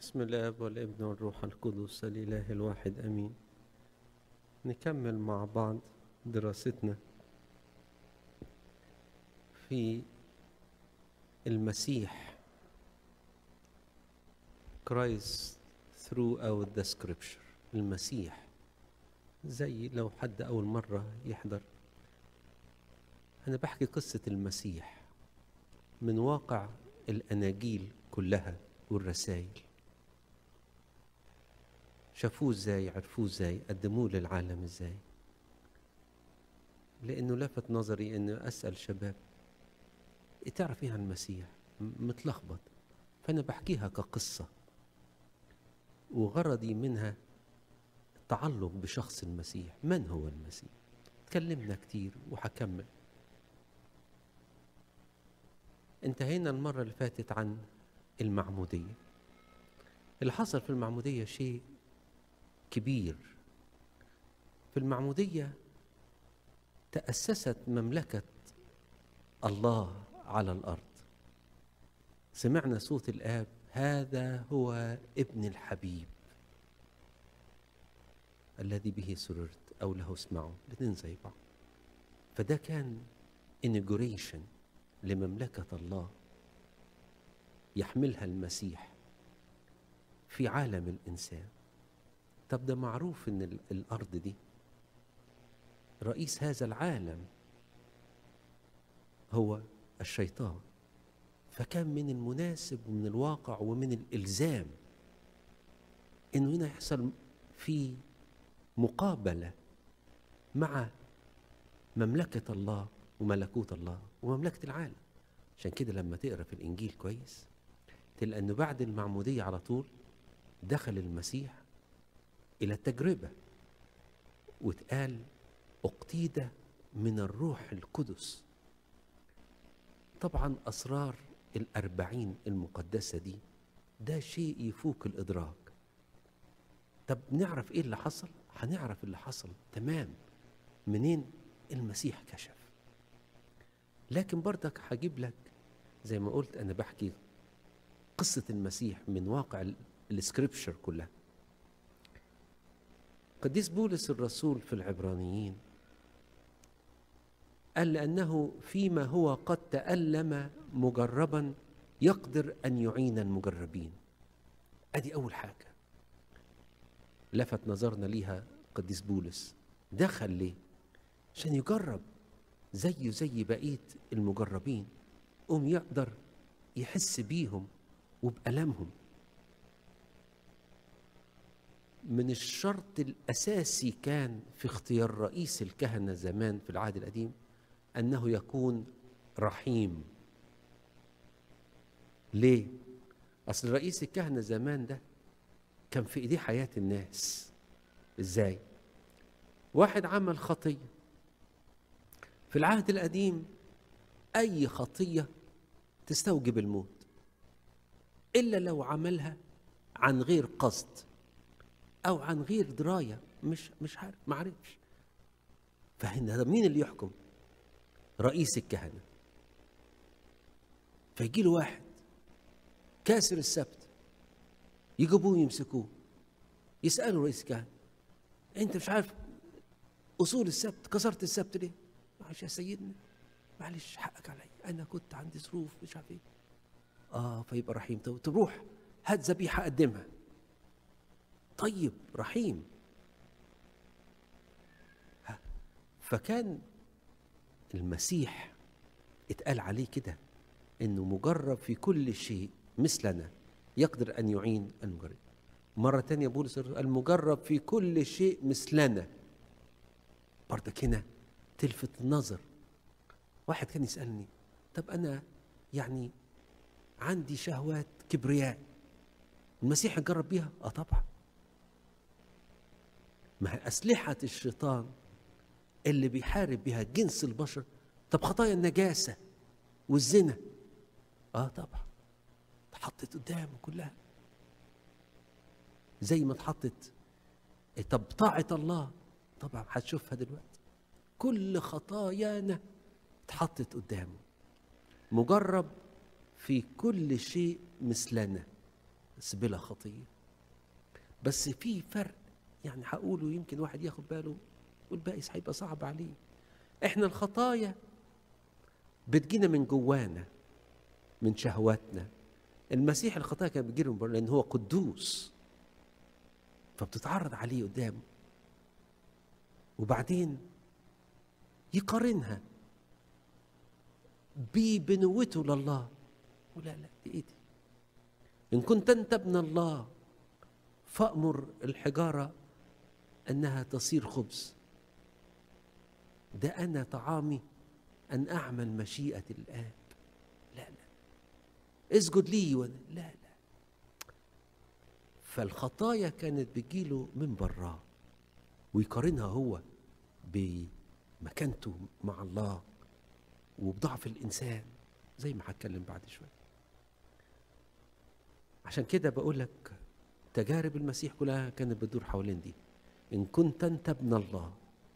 بسم الاب والابن والروح القدس الاله الواحد امين نكمل مع بعض دراستنا في المسيح Christ throughout the scripture المسيح زي لو حد أول مرة يحضر أنا بحكي قصة المسيح من واقع الأناجيل كلها والرسائل شافوه ازاي عرفوه ازاي قدموه للعالم ازاي لانه لفت نظري انه اسال شباب تعرف ايه عن المسيح متلخبط فانا بحكيها كقصه وغرضي منها التعلق بشخص المسيح من هو المسيح تكلمنا كتير وهكمل انتهينا المرة اللي فاتت عن المعمودية اللي حصل في المعمودية شيء كبير في المعمودية تأسست مملكة الله على الأرض سمعنا صوت الآب هذا هو ابن الحبيب الذي به سررت أو له اسمعوا الاثنين زي بعض فده كان inauguration لمملكة الله يحملها المسيح في عالم الإنسان طب ده معروف إن الأرض دي رئيس هذا العالم هو الشيطان فكان من المناسب ومن الواقع ومن الإلزام إنه هنا يحصل في مقابلة مع مملكة الله وملكوت الله ومملكة العالم عشان كده لما تقرا في الإنجيل كويس تلقى أنه بعد المعمودية على طول دخل المسيح إلى التجربة واتقال اقتيد من الروح القدس طبعا أسرار الأربعين المقدسة دي ده شيء يفوق الإدراك طب نعرف إيه اللي حصل؟ هنعرف اللي حصل تمام منين المسيح كشف لكن برضك هجيب لك زي ما قلت أنا بحكي قصة المسيح من واقع السكريبشر كلها قديس بولس الرسول في العبرانيين قال لأنه فيما هو قد تألم مجربا يقدر أن يعين المجربين أدي أول حاجة لفت نظرنا ليها قديس بولس دخل ليه عشان يجرب زيه زي بقية المجربين قوم يقدر يحس بيهم وبألمهم من الشرط الأساسي كان في اختيار رئيس الكهنة زمان في العهد القديم أنه يكون رحيم ليه؟ أصل رئيس الكهنة زمان ده كان في إيديه حياة الناس إزاي؟ واحد عمل خطية في العهد القديم أي خطية تستوجب الموت إلا لو عملها عن غير قصد أو عن غير دراية مش مش عارف ما عرفش فهنا مين اللي يحكم؟ رئيس الكهنة فيجي له واحد كاسر السبت يجيبوه يمسكوه يسألوا رئيس الكهنة أنت مش عارف أصول السبت كسرت السبت ليه؟ معلش يا سيدنا معلش حقك علي أنا كنت عندي ظروف مش عارف إيه آه فيبقى رحيم تروح هات ذبيحة قدمها طيب رحيم فكان المسيح اتقال عليه كده انه مجرب في كل شيء مثلنا يقدر ان يعين المجرب مرة تانية بولس المجرب في كل شيء مثلنا برضك هنا تلفت النظر واحد كان يسألني طب أنا يعني عندي شهوات كبرياء المسيح يجرب بيها؟ اه طبعا ما هي أسلحة الشيطان اللي بيحارب بها جنس البشر طب خطايا النجاسة والزنا اه طبعا اتحطت قدامه كلها زي ما اتحطت طب طاعة الله طبعا هتشوفها دلوقتي كل خطايانا اتحطت قدامه مجرب في كل شيء مثلنا بس بلا خطيه بس في فرق يعني هقوله يمكن واحد ياخد باله والباقي هيبقى صعب عليه احنا الخطايا بتجينا من جوانا من شهواتنا المسيح الخطايا كانت بتجيله من بره لان هو قدوس فبتتعرض عليه قدامه وبعدين يقارنها ببنوته لله ولا لا دي ايه دي ان كنت انت ابن الله فامر الحجاره انها تصير خبز ده انا طعامي ان اعمل مشيئه الاب لا لا اسجد لي و... لا لا فالخطايا كانت بتجيله من براه ويقارنها هو بمكانته مع الله وبضعف الانسان زي ما هتكلم بعد شويه عشان كده بقول لك تجارب المسيح كلها كانت بتدور حوالين دي ان كنت انت ابن الله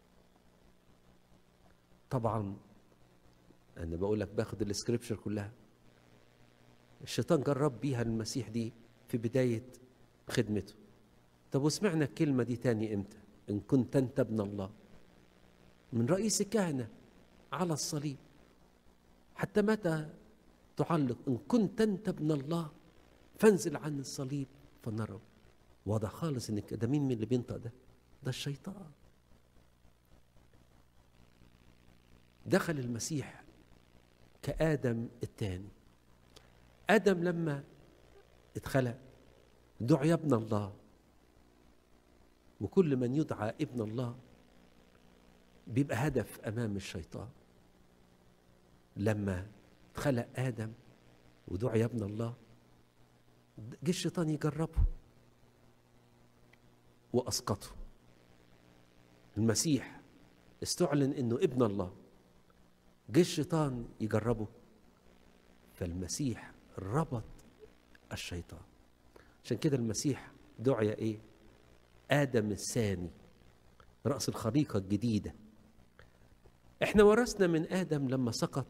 طبعا انا بقول لك باخد السكريبشر كلها الشيطان جرب بيها المسيح دي في بدايه خدمته طب وسمعنا الكلمه دي تاني امتى ان كنت انت ابن الله من رئيس الكهنه على الصليب حتى متى تعلق ان كنت انت ابن الله فانزل عن الصليب فنرى واضح خالص ان ده مين من اللي بينطق ده ده الشيطان دخل المسيح كآدم الثاني آدم لما اتخلق دعي ابن الله وكل من يدعى ابن الله بيبقى هدف أمام الشيطان لما اتخلق آدم ودعي ابن الله جه الشيطان يجربه وأسقطه المسيح استعلن انه ابن الله جه الشيطان يجربه فالمسيح ربط الشيطان عشان كده المسيح دعي ايه ادم الثاني راس الخليقه الجديده احنا ورثنا من ادم لما سقط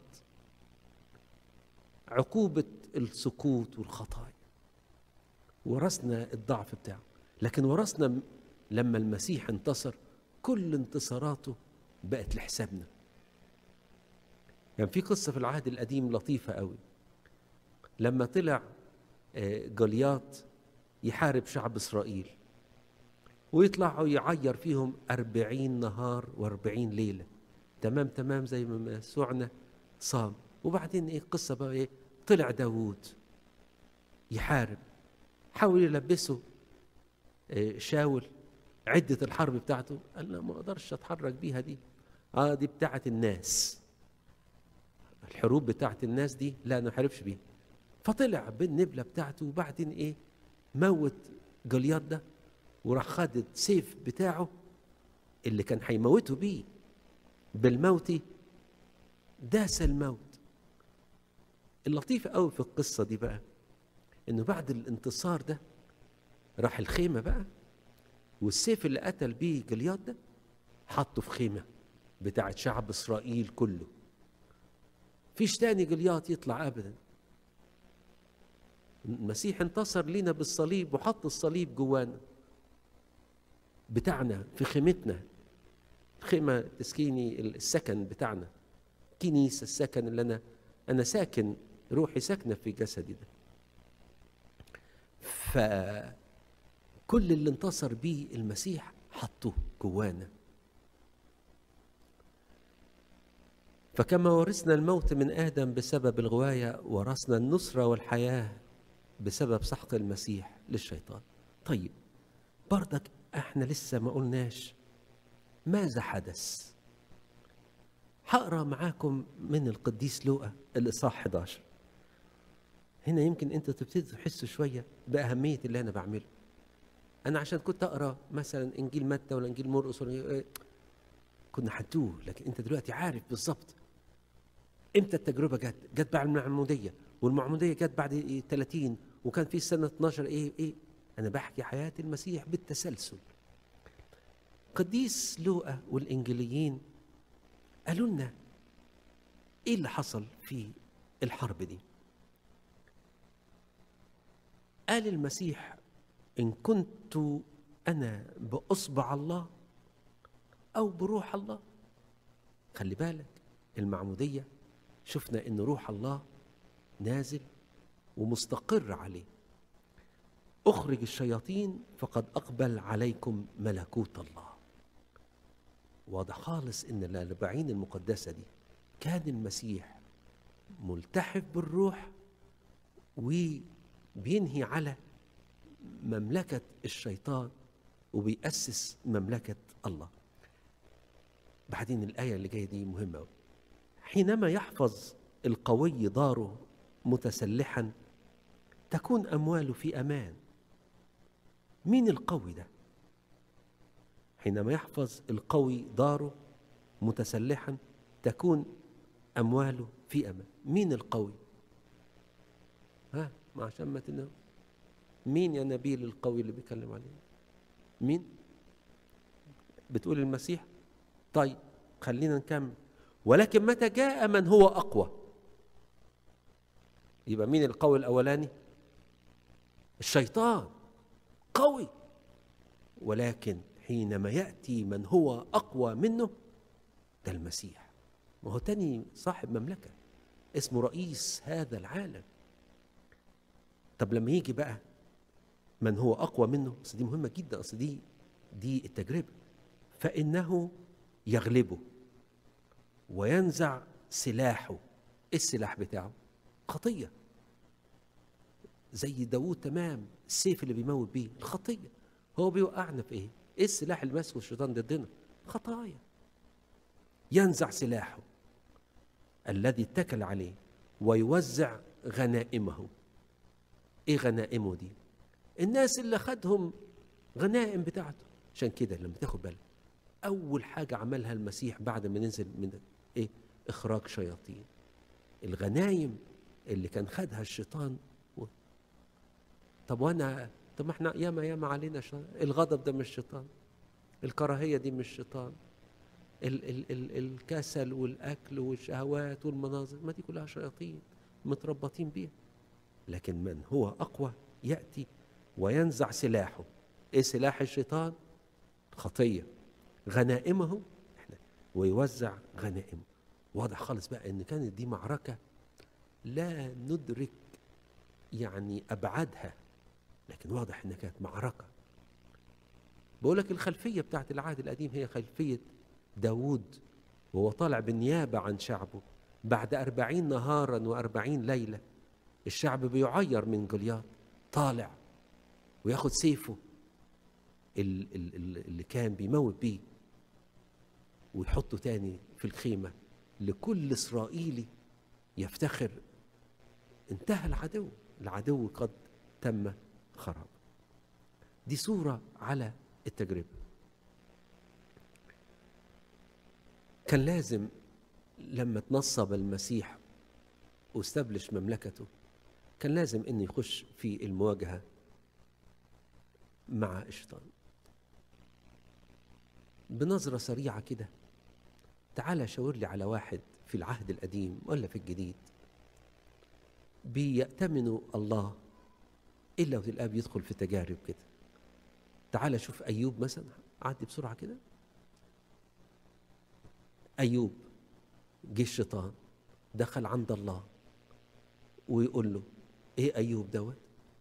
عقوبه السقوط والخطايا ورثنا الضعف بتاعه لكن ورثنا لما المسيح انتصر كل انتصاراته بقت لحسابنا يعني في قصة في العهد القديم لطيفة قوي لما طلع جولياط يحارب شعب إسرائيل ويطلعوا يعير فيهم أربعين نهار وأربعين ليلة تمام تمام زي ما سوعنا صام وبعدين ايه القصة بقى ايه طلع داوود يحارب حاول يلبسه شاول عدة الحرب بتاعته قال لا ما اقدرش اتحرك بيها دي اه دي بتاعت الناس الحروب بتاعت الناس دي لا انا ما احاربش بيها فطلع بالنبله بتاعته وبعدين ايه موت جليات ده وراح خد السيف بتاعه اللي كان هيموته بيه بالموت داس الموت اللطيف قوي في القصه دي بقى انه بعد الانتصار ده راح الخيمه بقى والسيف اللي قتل بيه جليات ده حطه في خيمه بتاعت شعب اسرائيل كله فيش تاني جليات يطلع ابدا المسيح انتصر لينا بالصليب وحط الصليب جوانا بتاعنا في خيمتنا خيمة تسكيني السكن بتاعنا كنيسة السكن اللي أنا أنا ساكن روحي ساكنة في جسدي ده فكل اللي انتصر بيه المسيح حطه جوانا فكما ورثنا الموت من آدم بسبب الغواية ورثنا النصرة والحياة بسبب سحق المسيح للشيطان طيب برضك احنا لسه ما قلناش ماذا حدث هقرا معاكم من القديس لوقا الاصحاح 11 هنا يمكن انتوا تبتدوا تحسوا شويه باهميه اللي انا بعمله انا عشان كنت اقرا مثلا انجيل متى ولا انجيل مرقس ولا كنا هتوه لكن انت دلوقتي عارف بالظبط امتى التجربه جت جت بعد المعموديه والمعموديه جت بعد 30 وكان في سنه 12 ايه ايه انا بحكي حياه المسيح بالتسلسل قديس لوقا والانجيليين قالوا لنا ايه اللي حصل في الحرب دي قال المسيح إن كنت أنا بأصبع الله أو بروح الله خلي بالك المعمودية شفنا إن روح الله نازل ومستقر عليه اخرج الشياطين فقد اقبل عليكم ملكوت الله واضح خالص ان الاربعين المقدسه دي كان المسيح ملتحف بالروح وبينهي على مملكه الشيطان وبيأسس مملكه الله بعدين الايه اللي جايه دي مهمه أوي. حينما يحفظ القوي داره متسلحا تكون امواله في امان مين القوي ده حينما يحفظ القوي داره متسلحا تكون امواله في امان مين القوي ها ما عشان ما تنام مين يا نبيل القوي اللي بيتكلم عليه مين بتقول المسيح طيب خلينا نكمل ولكن متى جاء من هو اقوى يبقى مين القوي الاولاني الشيطان قوي ولكن حينما ياتي من هو اقوى منه ده المسيح ما هو تاني صاحب مملكه اسمه رئيس هذا العالم طب لما يجي بقى من هو اقوى منه اصل دي مهمه جدا اصل دي دي التجربه فانه يغلبه وينزع سلاحه ايه السلاح بتاعه خطيه زي داوود تمام السيف اللي بيموت بيه الخطيه هو بيوقعنا في ايه ايه السلاح اللي ماسكه الشيطان ضدنا خطايا ينزع سلاحه الذي اتكل عليه ويوزع غنائمه ايه غنائمه دي الناس اللي خدهم غنائم بتاعته عشان كده لما تاخد بالك اول حاجه عملها المسيح بعد ما نزل من ايه اخراج شياطين الغنايم اللي كان خدها الشيطان و... طب وانا طب ما احنا ياما ياما علينا شيطان الغضب ده مش شيطان الكراهيه دي مش شيطان ال ال ال الكسل والاكل والشهوات والمناظر ما دي كلها شياطين متربطين بيها لكن من هو اقوى ياتي وينزع سلاحه ايه سلاح الشيطان خطيه غنائمه احنا ويوزع غنائمه واضح خالص بقى ان كانت دي معركه لا ندرك يعني ابعادها لكن واضح انها كانت معركه بقول لك الخلفيه بتاعت العهد القديم هي خلفيه داوود وهو طالع بالنيابه عن شعبه بعد أربعين نهارا وأربعين ليلة الشعب بيعير من جولياط طالع وياخد سيفه اللي كان بيموت بيه ويحطه تاني في الخيمة لكل إسرائيلي يفتخر انتهى العدو العدو قد تم خراب دي صورة على التجربة كان لازم لما تنصب المسيح واستبلش مملكته كان لازم انه يخش في المواجهة مع الشيطان بنظرة سريعة كده تعالى شاور لي على واحد في العهد القديم ولا في الجديد بيأتمنوا الله إلا والآب يدخل في تجارب كده تعالى شوف أيوب مثلا عدي بسرعة كده أيوب جه الشيطان دخل عند الله ويقول له ايه ايوب دوت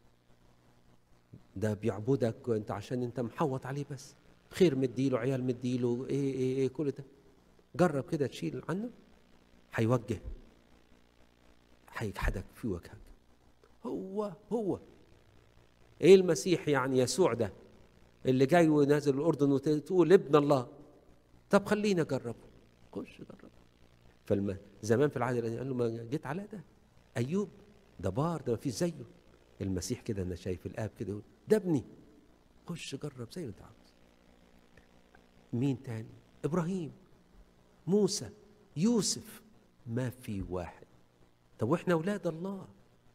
ده بيعبدك وانت عشان انت محوط عليه بس خير مديله عيال مديله ايه ايه ايه كل ده جرب كده تشيل عنه هيوجه هيجحدك في وجهك هو هو ايه المسيح يعني يسوع ده اللي جاي ونازل الاردن وتقول ابن الله طب خليني اجربه خش جرب فالما زمان في العهد القديم قال له ما جيت على ده ايوب ده بار ده ما فيش زيه المسيح كده انا شايف الاب كده يقول ده ابني خش جرب زي ما انت عاوز مين تاني ابراهيم موسى يوسف ما في واحد طب واحنا اولاد الله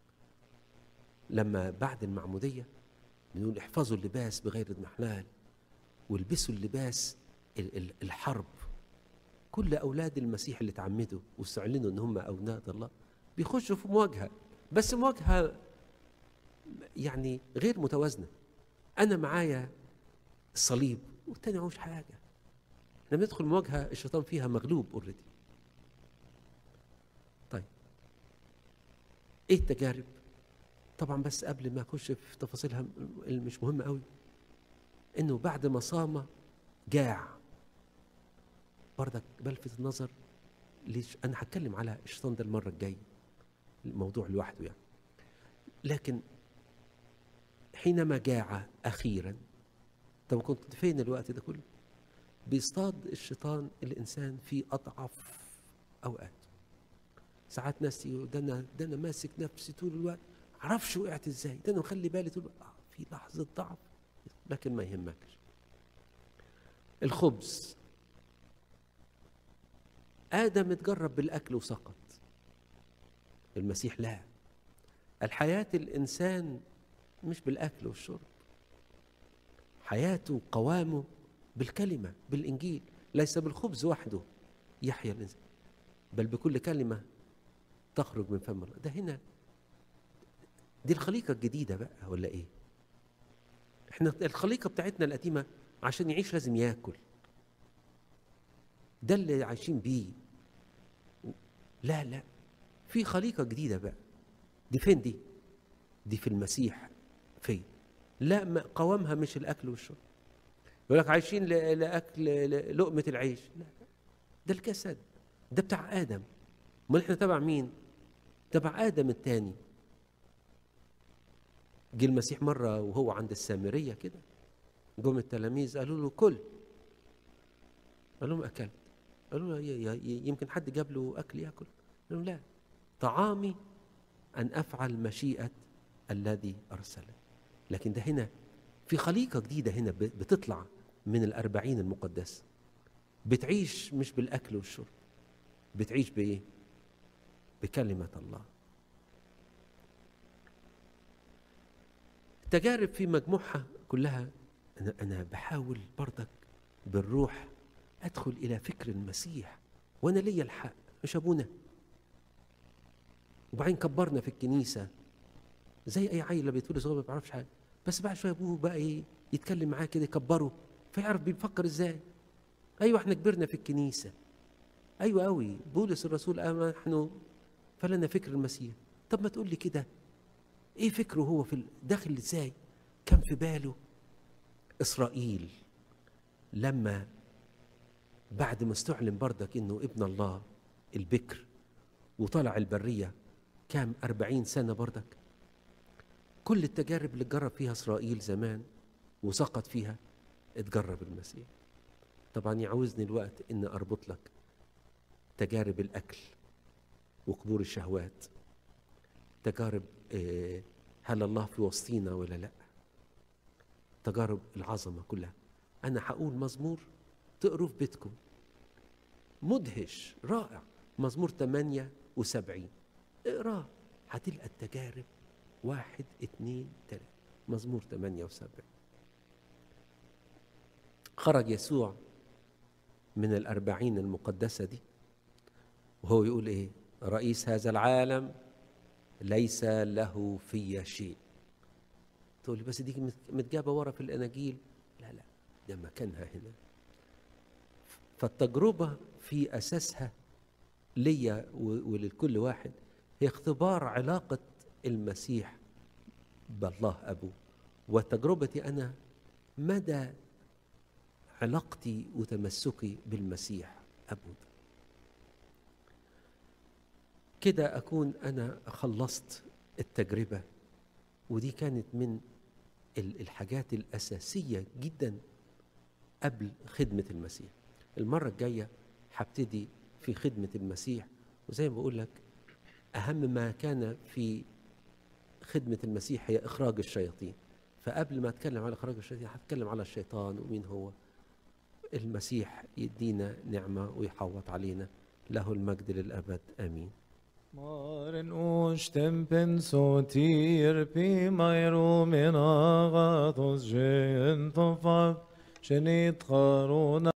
لما بعد المعموديه بنقول احفظوا اللباس بغير اضمحلال والبسوا اللباس الحرب كل اولاد المسيح اللي اتعمدوا واستعلنوا ان هم اولاد الله بيخشوا في مواجهه بس مواجهه يعني غير متوازنه انا معايا الصليب والتاني معهوش حاجه لما ندخل مواجهه الشيطان فيها مغلوب اوريدي طيب ايه التجارب طبعا بس قبل ما اخش في تفاصيلها اللي مش مهمه قوي انه بعد ما صام جاع برضك بلفت النظر ليش انا هتكلم على الشيطان ده المره الجايه الموضوع لوحده يعني لكن حينما جاع اخيرا طب كنت فين الوقت ده كله بيصطاد الشيطان الانسان في اضعف اوقات ساعات ناس يقول ده انا ده انا ماسك نفسي طول الوقت معرفش وقعت ازاي ده انا مخلي بالي طول الوقت آه في لحظه ضعف لكن ما يهمكش الخبز ادم اتجرب بالاكل وسقط المسيح لا الحياه الانسان مش بالاكل والشرب حياته وقوامه بالكلمه بالانجيل ليس بالخبز وحده يحيا الانسان بل بكل كلمه تخرج من فم الله ده هنا دي الخليقه الجديده بقى ولا ايه احنا الخليقه بتاعتنا القديمه عشان يعيش لازم ياكل ده اللي عايشين بيه لا لا في خليقه جديده بقى دي فين دي دي في المسيح فين لا ما قوامها مش الاكل والشرب يقول لك عايشين ل- لاكل ل- لقمه العيش لا ده الجسد ده بتاع ادم امال احنا تبع مين تبع ادم الثاني جه المسيح مره وهو عند السامريه كده جم التلاميذ قالوا له كل قال لهم اكلت قالوا له ي- ي- يمكن حد جاب له اكل ياكل قال لهم لا طعامي ان افعل مشيئه الذي ارسله لكن ده هنا في خليقه جديده هنا ب- بتطلع من الأربعين المقدسه بتعيش مش بالاكل والشرب بتعيش بايه بكلمه الله التجارب في مجموعها كلها انا انا بحاول برضك بالروح ادخل الى فكر المسيح وانا ليا الحق مش ابونا وبعدين كبرنا في الكنيسه زي اي عيل بيتولد صغير ما بيعرفش حاجه بس بعد شويه ابوه بقى ايه يتكلم معاه كده يكبره فيعرف بيفكر ازاي ايوه احنا كبرنا في الكنيسه ايوه قوي بولس الرسول قال نحن فلنا فكر المسيح طب ما تقول لي كده ايه فكره هو في ال- داخل ازاي كان في باله اسرائيل لما بعد ما استعلن بردك انه ابن الله البكر وطلع البريه كام أربعين سنة بردك كل التجارب اللي اتجرب فيها إسرائيل زمان وسقط فيها اتجرب المسيح طبعا يعوزني الوقت ان اربط لك تجارب الاكل وقبور الشهوات تجارب آه، هل الله في وسطينا ولا لا تجارب العظمه كلها انا هقول مزمور تقروا في بيتكم مدهش رائع مزمور 78 اقراه هتلقى التجارب واحد اتنين تلاته مزمور 78 خرج يسوع من الأربعين المقدسة دي وهو يقول إيه رئيس هذا العالم ليس له في شيء تقول لي بس دي مت- متجابة ورا في الأناجيل لا لا ده مكانها هنا فالتجربة في أساسها ليا و- وللكل واحد هي اختبار علاقة المسيح بالله أبوه وتجربتي أنا مدى علاقتي وتمسكي بالمسيح أبوه كده أكون أنا خلصت التجربة ودي كانت من ال- الحاجات الأساسية جدا قبل خدمة المسيح المرة الجاية هبتدي في خدمة المسيح وزي ما بقول لك أهم ما كان في خدمة المسيح هي إخراج الشياطين فقبل ما أتكلم على إخراج الشياطين هتكلم على الشيطان ومين هو المسيح يدينا نعمة ويحوط علينا له المجد للأبد آمين Maren ostempen sotir pi mairo min agathos gen tofav shenit charona